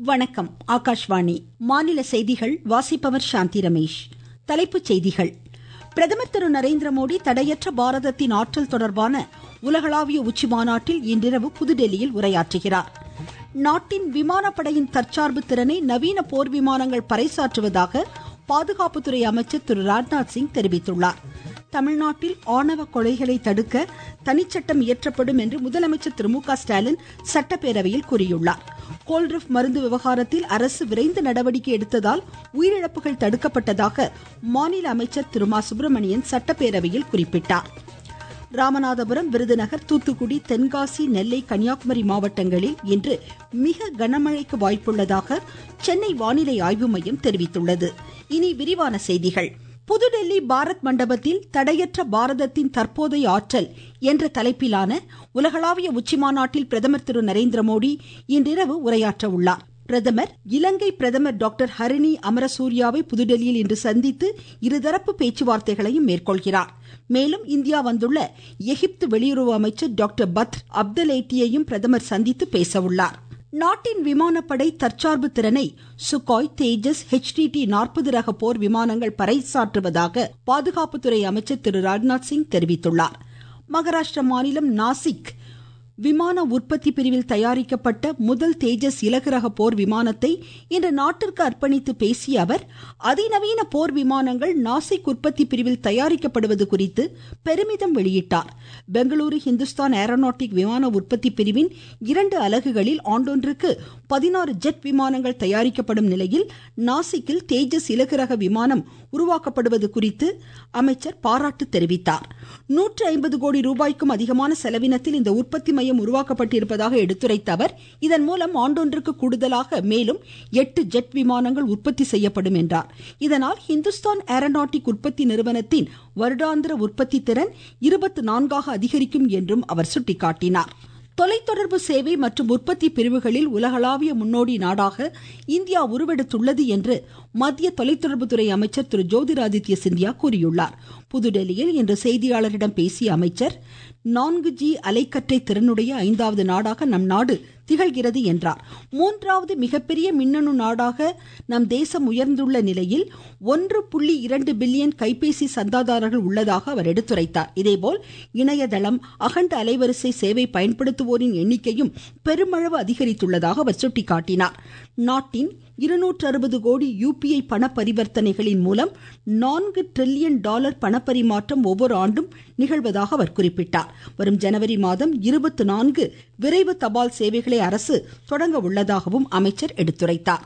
வணக்கம் ஆகாஷ்வாணி மாநில செய்திகள் வாசிப்பவர் சாந்தி ரமேஷ் தலைப்புச் செய்திகள் பிரதமர் திரு நரேந்திர மோடி தடையற்ற பாரதத்தின் ஆற்றல் தொடர்பான உலகளாவிய உச்சி மாநாட்டில் இன்றிரவு புதுடெல்லியில் உரையாற்றுகிறார் நாட்டின் விமானப்படையின் தற்சார்பு திறனை நவீன போர் விமானங்கள் பறைசாற்றுவதாக பாதுகாப்புத்துறை அமைச்சர் திரு ராஜ்நாத் சிங் தெரிவித்துள்ளார் தமிழ்நாட்டில் ஆணவ கொலைகளை தடுக்க தனிச்சட்டம் இயற்றப்படும் என்று முதலமைச்சர் திரு மு க ஸ்டாலின் சட்டப்பேரவையில் கூறியுள்ளார் கோல்ட்ரிப் மருந்து விவகாரத்தில் அரசு விரைந்து நடவடிக்கை எடுத்ததால் உயிரிழப்புகள் தடுக்கப்பட்டதாக மாநில அமைச்சர் திரு மா சுப்பிரமணியன் சட்டப்பேரவையில் குறிப்பிட்டார் ராமநாதபுரம் விருதுநகர் தூத்துக்குடி தென்காசி நெல்லை கன்னியாகுமரி மாவட்டங்களில் இன்று மிக கனமழைக்கு வாய்ப்புள்ளதாக சென்னை வானிலை ஆய்வு மையம் தெரிவித்துள்ளது இனி விரிவான செய்திகள் புதுடெல்லி பாரத் மண்டபத்தில் தடையற்ற பாரதத்தின் தற்போதைய ஆற்றல் என்ற தலைப்பிலான உலகளாவிய உச்சிமாநாட்டில் பிரதமர் திரு நரேந்திர மோடி இன்றிரவு உரையாற்ற உள்ளார் பிரதமர் இலங்கை பிரதமர் டாக்டர் ஹரிணி அமரசூரியாவை புதுடெல்லியில் இன்று சந்தித்து இருதரப்பு பேச்சுவார்த்தைகளையும் மேற்கொள்கிறார் மேலும் இந்தியா வந்துள்ள எகிப்து வெளியுறவு அமைச்சர் டாக்டர் பத்ர் அப்தலேட்டியையும் பிரதமர் சந்தித்து பேச உள்ளார் நாட்டின் விமானப்படை தற்சார்பு திறனை சுகாய் தேஜஸ் ஹெச்டிடி நாற்பது ரக போர் விமானங்கள் பறைசாற்றுவதாக பாதுகாப்புத்துறை அமைச்சர் திரு ராஜ்நாத் சிங் தெரிவித்துள்ளார் மகாராஷ்டிர மாநிலம் நாசிக் விமான உற்பத்தி பிரிவில் தயாரிக்கப்பட்ட முதல் தேஜஸ் இலகு ரக போர் விமானத்தை இன்று நாட்டிற்கு அர்ப்பணித்து பேசிய அவர் அதிநவீன போர் விமானங்கள் நாசிக் உற்பத்தி பிரிவில் தயாரிக்கப்படுவது குறித்து பெருமிதம் வெளியிட்டார் பெங்களூரு ஹிந்துஸ்தான் ஏரோநாட்டிக் விமான உற்பத்தி பிரிவின் இரண்டு அலகுகளில் ஆண்டொன்றுக்கு பதினாறு ஜெட் விமானங்கள் தயாரிக்கப்படும் நிலையில் நாசிக்கில் தேஜஸ் இலகு ரக விமானம் உருவாக்கப்படுவது குறித்து அமைச்சர் பாராட்டு தெரிவித்தார் நூற்று ஐம்பது கோடி ரூபாய்க்கும் அதிகமான செலவினத்தில் இந்த உற்பத்தி மையம் உருவாக்கப்பட்டிருப்பதாக எடுத்துரைத்த அவர் இதன் மூலம் ஆண்டொன்றுக்கு கூடுதலாக மேலும் எட்டு ஜெட் விமானங்கள் உற்பத்தி செய்யப்படும் என்றார் இதனால் ஹிந்துஸ்தான் ஏரோநாட்டிக் உற்பத்தி நிறுவனத்தின் வருடாந்திர உற்பத்தி திறன் இருபத்தி நான்காக அதிகரிக்கும் என்றும் அவர் சுட்டிக்காட்டினார் தொலைத்தொடர்பு சேவை மற்றும் உற்பத்தி பிரிவுகளில் உலகளாவிய முன்னோடி நாடாக இந்தியா உருவெடுத்துள்ளது என்று மத்திய தொலைத்தொடர்புத்துறை அமைச்சர் திரு ஜோதிராதித்ய சிந்தியா கூறியுள்ளார் புதுடெல்லியில் இன்று செய்தியாளர்களிடம் பேசிய அமைச்சர் நான்கு ஜி அலைக்கற்றை திறனுடைய ஐந்தாவது நாடாக நம் நாடு திகழ்கிறது என்றார் மூன்றாவது மிகப்பெரிய மின்னணு நாடாக நம் தேசம் உயர்ந்துள்ள நிலையில் ஒன்று புள்ளி இரண்டு பில்லியன் கைபேசி சந்தாதாரர்கள் உள்ளதாக அவர் எடுத்துரைத்தார் இதேபோல் இணையதளம் அகண்ட அலைவரிசை சேவை பயன்படுத்துவோரின் எண்ணிக்கையும் பெருமளவு அதிகரித்துள்ளதாக அவர் சுட்டிக்காட்டினார் நாட்டின் இருநூற்று அறுபது கோடி யூபிஐ பண பரிவர்த்தனைகளின் மூலம் நான்கு டிரில்லியன் டாலர் பணப்பரிமாற்றம் ஒவ்வொரு ஆண்டும் நிகழ்வதாக அவர் குறிப்பிட்டார் வரும் ஜனவரி மாதம் இருபத்தி நான்கு விரைவு தபால் சேவைகளை அரசு தொடங்க உள்ளதாகவும் அமைச்சர் எடுத்துரைத்தார்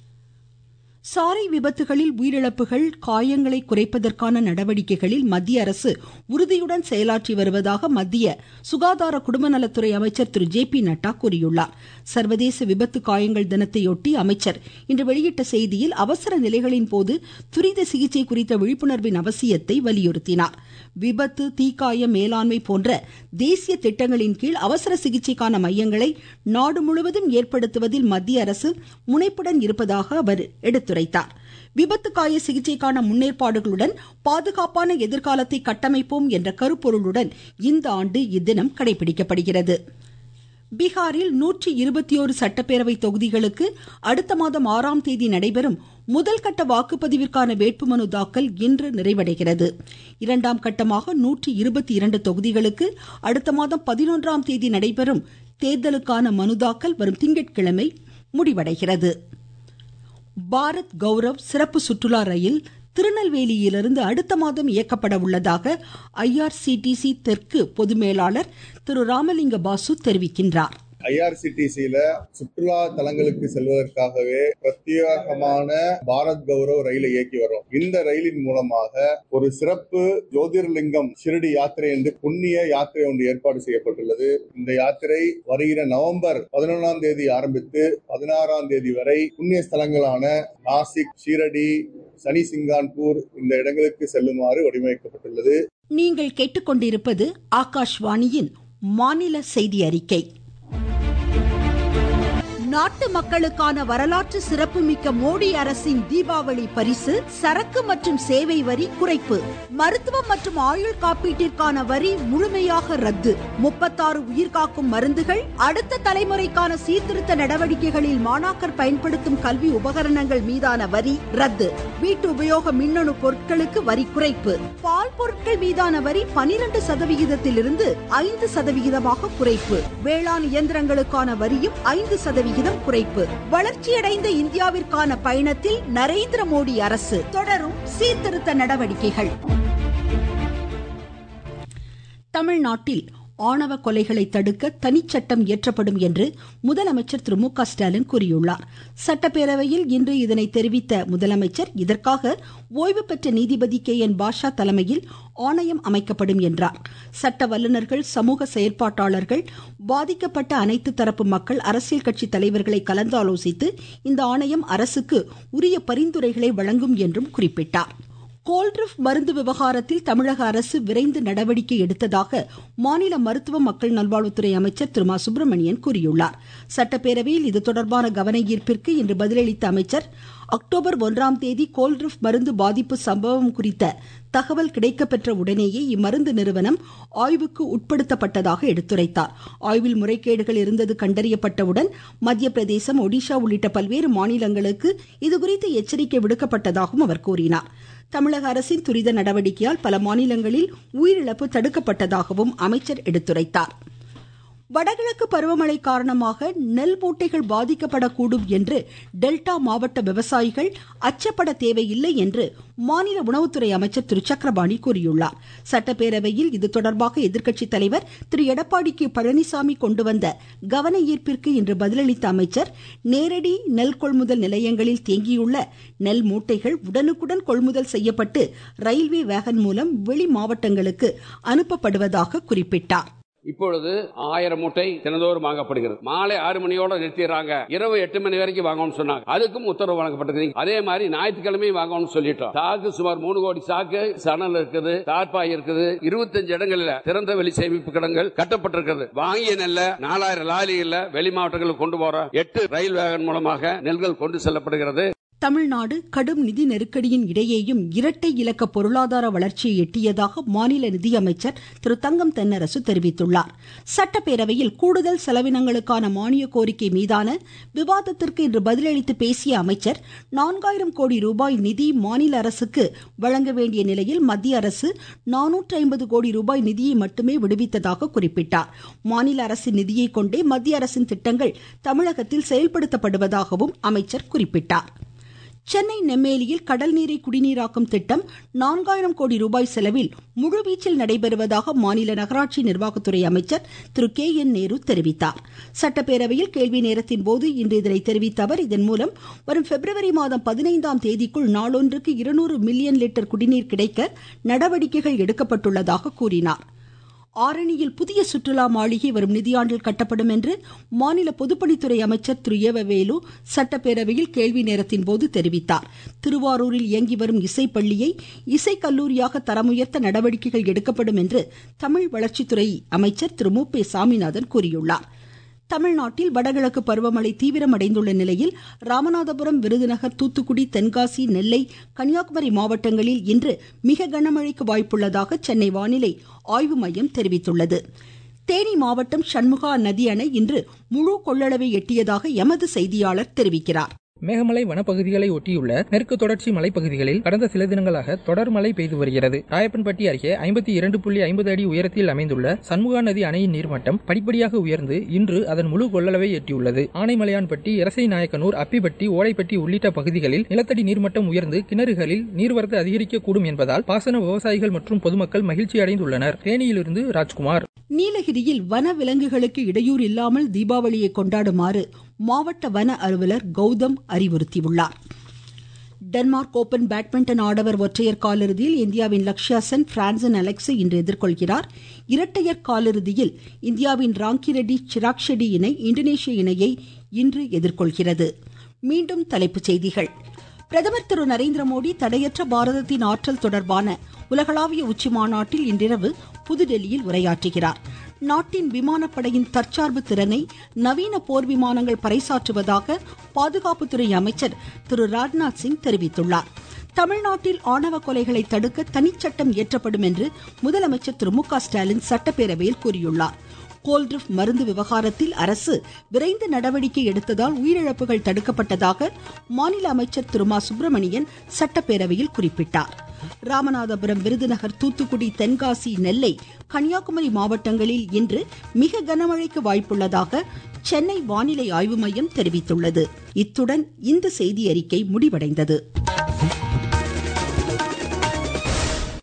சாலை விபத்துகளில் உயிரிழப்புகள் காயங்களை குறைப்பதற்கான நடவடிக்கைகளில் மத்திய அரசு உறுதியுடன் செயலாற்றி வருவதாக மத்திய சுகாதார குடும்பநலத்துறை அமைச்சர் திரு ஜே பி நட்டா கூறியுள்ளார் சர்வதேச விபத்து காயங்கள் தினத்தையொட்டி அமைச்சர் இன்று வெளியிட்ட செய்தியில் அவசர நிலைகளின் போது துரித சிகிச்சை குறித்த விழிப்புணர்வின் அவசியத்தை வலியுறுத்தினார் விபத்து தீக்காய மேலாண்மை போன்ற தேசிய திட்டங்களின் கீழ் அவசர சிகிச்சைக்கான மையங்களை நாடு முழுவதும் ஏற்படுத்துவதில் மத்திய அரசு முனைப்புடன் இருப்பதாக அவர் எடுத்துரைத்தார் விபத்து காய சிகிச்சைக்கான முன்னேற்பாடுகளுடன் பாதுகாப்பான எதிர்காலத்தை கட்டமைப்போம் என்ற கருப்பொருளுடன் இந்த ஆண்டு இத்தினம் கடைபிடிக்கப்படுகிறது பீகாரில் நூற்றி இருபத்தி ஓரு சட்டப்பேரவை தொகுதிகளுக்கு அடுத்த மாதம் ஆறாம் தேதி நடைபெறும் முதல் கட்ட வாக்குப்பதிவிற்கான வேட்புமனு தாக்கல் இன்று நிறைவடைகிறது இரண்டாம் கட்டமாக நூற்றி இருபத்தி இரண்டு தொகுதிகளுக்கு அடுத்த மாதம் பதினொன்றாம் தேதி நடைபெறும் தேர்தலுக்கான மனு தாக்கல் வரும் திங்கட்கிழமை முடிவடைகிறது பாரத் கௌரவ் சிறப்பு சுற்றுலா ரயில் திருநெல்வேலியிலிருந்து அடுத்த மாதம் இயக்கப்பட உள்ளதாக ஐஆர்சிடிசி தெற்கு பொது மேலாளர் திரு ராமலிங்க பாசு தெரிவிக்கின்றார் ஐஆர்சிடிசியில சுற்றுலா தலங்களுக்கு செல்வதற்காகவே பிரத்யேகமான பாரத் கௌரவ் ரயிலை இயக்கி வரும் இந்த ரயிலின் மூலமாக ஒரு சிறப்பு ஜோதிர்லிங்கம் ஷிரடி யாத்திரை என்று புண்ணிய யாத்திரை ஒன்று ஏற்பாடு செய்யப்பட்டுள்ளது இந்த யாத்திரை வருகிற நவம்பர் பதினொன்றாம் தேதி ஆரம்பித்து பதினாறாம் தேதி வரை புண்ணிய ஸ்தலங்களான நாசிக் ஷீரடி சனி சிங்கான்பூர் இந்த இடங்களுக்கு செல்லுமாறு வடிவமைக்கப்பட்டுள்ளது நீங்கள் கேட்டுக்கொண்டிருப்பது ஆகாஷ்வாணியின் மாநில செய்தி அறிக்கை நாட்டு மக்களுக்கான வரலாற்று சிறப்புமிக்க மோடி அரசின் தீபாவளி பரிசு சரக்கு மற்றும் சேவை வரி குறைப்பு மருத்துவம் மற்றும் ஆயுள் காப்பீட்டிற்கான வரி முழுமையாக ரத்து முப்பத்தாறு உயிர்காக்கும் மருந்துகள் அடுத்த தலைமுறைக்கான சீர்திருத்த நடவடிக்கைகளில் மாணாக்கர் பயன்படுத்தும் கல்வி உபகரணங்கள் மீதான வரி ரத்து வீட்டு உபயோக மின்னணு பொருட்களுக்கு வரி குறைப்பு பால் பொருட்கள் மீதான வரி பனிரெண்டு சதவிகிதத்திலிருந்து ஐந்து சதவிகிதமாக குறைப்பு வேளாண் இயந்திரங்களுக்கான வரியும் ஐந்து சதவிகிதம் குறைப்பு வளர்ச்சியடைந்த இந்தியாவிற்கான பயணத்தில் நரேந்திர மோடி அரசு தொடரும் சீர்திருத்த நடவடிக்கைகள் தமிழ்நாட்டில் ஆணவ கொலைகளை தடுக்க தனிச்சட்டம் இயற்றப்படும் என்று முதலமைச்சர் திரு மு க ஸ்டாலின் கூறியுள்ளார் சட்டப்பேரவையில் இன்று இதனை தெரிவித்த முதலமைச்சர் இதற்காக ஓய்வு பெற்ற நீதிபதி கே என் பாஷா தலைமையில் ஆணையம் அமைக்கப்படும் என்றார் சட்ட வல்லுநர்கள் சமூக செயற்பாட்டாளர்கள் பாதிக்கப்பட்ட அனைத்து தரப்பு மக்கள் அரசியல் கட்சி தலைவர்களை கலந்து ஆலோசித்து இந்த ஆணையம் அரசுக்கு உரிய பரிந்துரைகளை வழங்கும் என்றும் குறிப்பிட்டார் கோல்ட்ரிப் மருந்து விவகாரத்தில் தமிழக அரசு விரைந்து நடவடிக்கை எடுத்ததாக மாநில மருத்துவ மக்கள் நல்வாழ்வுத்துறை அமைச்சர் திரு மா சுப்பிரமணியன் கூறியுள்ளார் சட்டப்பேரவையில் இது தொடர்பான கவன ஈர்ப்பிற்கு இன்று பதிலளித்த அமைச்சர் அக்டோபர் ஒன்றாம் தேதி கோல்ட்ரிப் மருந்து பாதிப்பு சம்பவம் குறித்த தகவல் கிடைக்கப்பெற்ற உடனேயே இம்மருந்து நிறுவனம் ஆய்வுக்கு உட்படுத்தப்பட்டதாக எடுத்துரைத்தார் ஆய்வில் முறைகேடுகள் இருந்தது கண்டறியப்பட்டவுடன் மத்திய பிரதேசம் ஒடிஷா உள்ளிட்ட பல்வேறு மாநிலங்களுக்கு இதுகுறித்து எச்சரிக்கை விடுக்கப்பட்டதாகவும் அவர் கூறினார் தமிழக அரசின் துரித நடவடிக்கையால் பல மாநிலங்களில் உயிரிழப்பு தடுக்கப்பட்டதாகவும் அமைச்சர் எடுத்துரைத்தார் வடகிழக்கு பருவமழை காரணமாக நெல் மூட்டைகள் பாதிக்கப்படக்கூடும் என்று டெல்டா மாவட்ட விவசாயிகள் அச்சப்பட தேவையில்லை என்று மாநில உணவுத்துறை அமைச்சர் திரு சக்கரபாணி கூறியுள்ளார் சட்டப்பேரவையில் இது தொடர்பாக எதிர்க்கட்சி தலைவர் திரு எடப்பாடி கே பழனிசாமி கொண்டு வந்த கவன ஈர்ப்பிற்கு இன்று பதிலளித்த அமைச்சர் நேரடி நெல் கொள்முதல் நிலையங்களில் தேங்கியுள்ள நெல் மூட்டைகள் உடனுக்குடன் கொள்முதல் செய்யப்பட்டு ரயில்வே வேகன் மூலம் வெளி மாவட்டங்களுக்கு அனுப்பப்படுவதாக குறிப்பிட்டார் இப்பொழுது ஆயிரம் மூட்டை தினந்தோறும் வாங்கப்படுகிறது மாலை ஆறு மணியோட நிறுத்திடுறாங்க இரவு எட்டு மணி வரைக்கும் வாங்கணும்னு சொன்னாங்க அதுக்கும் உத்தரவு வழங்கப்பட்டது அதே மாதிரி ஞாயிற்றுக்கிழமை வாங்கணும்னு சொல்லிட்டோம் சாக்கு சுமார் மூணு கோடி சாக்கு சணல் இருக்குது தார்பாய் இருக்குது இருபத்தஞ்சு இடங்கள்ல திறந்த வெளி சேமிப்பு கிடங்கள் கட்டப்பட்டிருக்கிறது வாங்கிய நெல்ல நாலாயிரம் லாரிகள்ல வெளி மாவட்டங்களுக்கு கொண்டு போற எட்டு ரயில் வேகன் மூலமாக நெல்கள் கொண்டு செல்லப்படுகிறது தமிழ்நாடு கடும் நிதி நெருக்கடியின் இடையேயும் இரட்டை இலக்க பொருளாதார வளர்ச்சியை எட்டியதாக மாநில நிதியமைச்சர் திரு தங்கம் தென்னரசு தெரிவித்துள்ளார் சட்டப்பேரவையில் கூடுதல் செலவினங்களுக்கான மானிய கோரிக்கை மீதான விவாதத்திற்கு இன்று பதிலளித்து பேசிய அமைச்சர் நான்காயிரம் கோடி ரூபாய் நிதி மாநில அரசுக்கு வழங்க வேண்டிய நிலையில் மத்திய அரசு நானூற்று ஐம்பது கோடி ரூபாய் நிதியை மட்டுமே விடுவித்ததாக குறிப்பிட்டார் மாநில அரசின் நிதியை கொண்டே மத்திய அரசின் திட்டங்கள் தமிழகத்தில் செயல்படுத்தப்படுவதாகவும் அமைச்சர் குறிப்பிட்டார் சென்னை நெம்மேலியில் கடல் நீரை குடிநீராக்கும் திட்டம் நான்காயிரம் கோடி ரூபாய் செலவில் முழுவீச்சில் நடைபெறுவதாக மாநில நகராட்சி நிர்வாகத்துறை அமைச்சர் திரு கே என் நேரு தெரிவித்தார் சட்டப்பேரவையில் கேள்வி நேரத்தின் போது இன்று இதனை தெரிவித்த அவர் இதன் மூலம் வரும் பிப்ரவரி மாதம் பதினைந்தாம் தேதிக்குள் நாளொன்றுக்கு இருநூறு மில்லியன் லிட்டர் குடிநீர் கிடைக்க நடவடிக்கைகள் எடுக்கப்பட்டுள்ளதாக கூறினார் ஆரணியில் புதிய சுற்றுலா மாளிகை வரும் நிதியாண்டில் கட்டப்படும் என்று மாநில பொதுப்பணித்துறை அமைச்சர் திரு ஏவ வேலு சட்டப்பேரவையில் கேள்வி நேரத்தின் போது தெரிவித்தார் திருவாரூரில் இயங்கி வரும் இசைப்பள்ளியை இசைக்கல்லூரியாக தரமுயர்த்த நடவடிக்கைகள் எடுக்கப்படும் என்று தமிழ் வளர்ச்சித்துறை அமைச்சர் திரு மு பே சாமிநாதன் கூறியுள்ளார் தமிழ்நாட்டில் வடகிழக்கு பருவமழை தீவிரமடைந்துள்ள நிலையில் ராமநாதபுரம் விருதுநகர் தூத்துக்குடி தென்காசி நெல்லை கன்னியாகுமரி மாவட்டங்களில் இன்று மிக கனமழைக்கு வாய்ப்புள்ளதாக சென்னை வானிலை ஆய்வு மையம் தெரிவித்துள்ளது தேனி மாவட்டம் சண்முகா நதி அணை இன்று முழு கொள்ளளவை எட்டியதாக எமது செய்தியாளர் தெரிவிக்கிறார் மேகமலை வனப்பகுதிகளை ஒட்டியுள்ள மேற்கு தொடர்ச்சி மலைப்பகுதிகளில் கடந்த சில தினங்களாக தொடர் மழை பெய்து வருகிறது ராயப்பன்பட்டி அருகே ஐம்பத்தி இரண்டு புள்ளி ஐம்பது அடி உயரத்தில் அமைந்துள்ள சண்முகா நதி அணையின் நீர்மட்டம் படிப்படியாக உயர்ந்து இன்று அதன் முழு கொள்ளளவை எட்டியுள்ளது ஆனைமலையான்பட்டி இரசை நாயக்கனூர் அப்பிப்பட்டி ஓடைப்பட்டி உள்ளிட்ட பகுதிகளில் நிலத்தடி நீர்மட்டம் உயர்ந்து கிணறுகளில் நீர்வரத்து அதிகரிக்கக்கூடும் என்பதால் பாசன விவசாயிகள் மற்றும் பொதுமக்கள் மகிழ்ச்சி அடைந்துள்ளனர் தேனியிலிருந்து ராஜ்குமார் நீலகிரியில் வன விலங்குகளுக்கு இடையூறு இல்லாமல் தீபாவளியை கொண்டாடுமாறு மாவட்ட வன அலுவலர் கௌதம் அறிவுறுத்தியுள்ளார் டென்மார்க் ஓபன் பேட்மிண்டன் ஆடவர் ஒற்றையர் காலிறுதியில் இந்தியாவின் லக்ஷ்யா சென் பிரான்சின் அலெக்ஸை இன்று எதிர்கொள்கிறார் இரட்டையர் காலிறுதியில் இந்தியாவின் ராங்கி ரெட்டி சிராக் ஷெட்டி இணை இந்தோனேஷிய இணையை இன்று எதிர்கொள்கிறது மீண்டும் தலைப்புச் செய்திகள் பிரதமர் திரு நரேந்திர மோடி தடையற்ற பாரதத்தின் ஆற்றல் தொடர்பான உலகளாவிய உச்சி மாநாட்டில் இன்றிரவு புதுடெல்லியில் உரையாற்றுகிறார் நாட்டின் விமானப்படையின் தற்சார்பு திறனை நவீன போர் விமானங்கள் பறைசாற்றுவதாக பாதுகாப்புத்துறை அமைச்சர் திரு ராஜ்நாத் சிங் தெரிவித்துள்ளார் தமிழ்நாட்டில் ஆணவ கொலைகளை தடுக்க தனிச்சட்டம் இயற்றப்படும் என்று முதலமைச்சர் திரு மு க ஸ்டாலின் சட்டப்பேரவையில் கூறியுள்ளார் கோல்ட்ரிப் மருந்து விவகாரத்தில் அரசு விரைந்து நடவடிக்கை எடுத்ததால் உயிரிழப்புகள் தடுக்கப்பட்டதாக மாநில அமைச்சர் திரு மா சுப்பிரமணியன் சட்டப்பேரவையில் குறிப்பிட்டார் ராமநாதபுரம் விருதுநகர் தூத்துக்குடி தென்காசி நெல்லை கன்னியாகுமரி மாவட்டங்களில் இன்று மிக கனமழைக்கு வாய்ப்புள்ளதாக சென்னை வானிலை ஆய்வு மையம் தெரிவித்துள்ளது இத்துடன் இந்த செய்தி அறிக்கை முடிவடைந்தது